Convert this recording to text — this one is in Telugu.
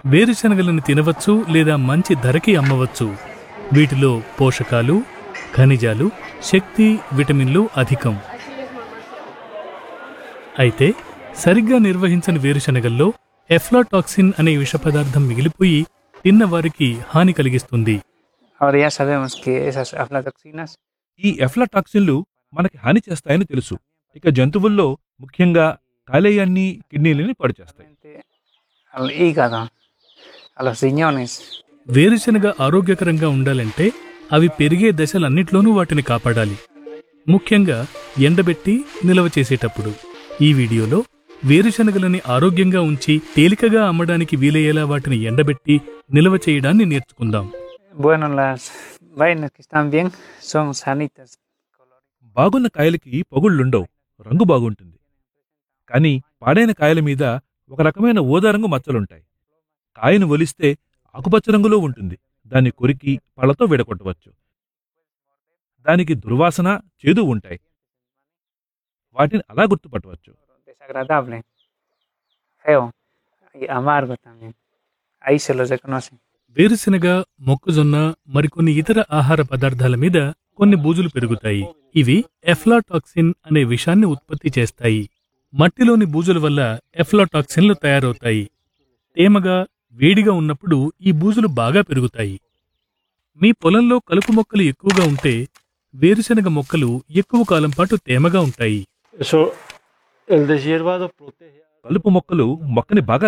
వేరుశనగలను తినవచ్చు లేదా మంచి ధరకి అమ్మవచ్చు వీటిలో పోషకాలు ఖనిజాలు శక్తి విటమిన్లు అధికం అయితే సరిగ్గా నిర్వహించని వేరుశనగల్లో ఎఫ్లాటాక్సిన్ అనే విష పదార్థం మిగిలిపోయి తిన్నవారికి హాని కలిగిస్తుంది Ahora ya sabemos que esas aflatoxinas ఈ ఎఫ్లాటాక్సిన్లు మనకి హాని చేస్తాయని తెలుసు ఇక జంతువుల్లో ముఖ్యంగా కాలేయాన్ని కిడ్నీలని పాడు చేస్తాయి al hígado, a los riñones, వేరుశనగ ఆరోగ్యకరంగా ఉండాలంటే అవి పెరిగే దశలన్నిట్లోనూ వాటిని కాపాడాలి ముఖ్యంగా ఎండబెట్టి నిల్వ చేసేటప్పుడు ఈ వీడియోలో వేరుశనగలని ఆరోగ్యంగా ఉంచి తేలికగా అమ్మడానికి వీలయ్యేలా వాటిని ఎండబెట్టి నిల్వ చేయడాన్ని నేర్చుకుందాం bueno, las vainas que están bien son sanitas. బాగున్న కాయలకి పగుళ్ళుండవు రంగు బాగుంటుంది కానీ పాడైన కాయల మీద ఒక రకమైన ఊదారంగు మచ్చలుంటాయి కాయను ఒలిస్తే ఆకుపచ్చ రంగులో ఉంటుంది దాన్ని కొరికి పళ్ళతో విడగొట్టవచ్చు దానికి దుర్వాసన చేదు ఉంటాయి వాటిని అలా గుర్తుపట్టవచ్చు Desagradable, feo y amargo también. Ahí se los reconoce. వేరుశనగ మొక్కజొన్న మరికొన్ని ఇతర ఆహార పదార్థాల మీద కొన్ని బూజులు పెరుగుతాయి ఇవి ఎఫ్లాటాక్సిన్ అనే విషాన్ని ఉత్పత్తి చేస్తాయి మట్టిలోని బూజుల వల్ల ఎఫ్లాటాక్సిన్లు తయారవుతాయి తేమగా వేడిగా ఉన్నప్పుడు ఈ బూజులు బాగా పెరుగుతాయి మీ పొలంలో కలుపు మొక్కలు ఎక్కువగా ఉంటే వేరుశనగ మొక్కలు ఎక్కువ కాలం పాటు తేమగా ఉంటాయి Eso, el deshiervado protege. కలుపు మొక్కలు మొక్కని బాగా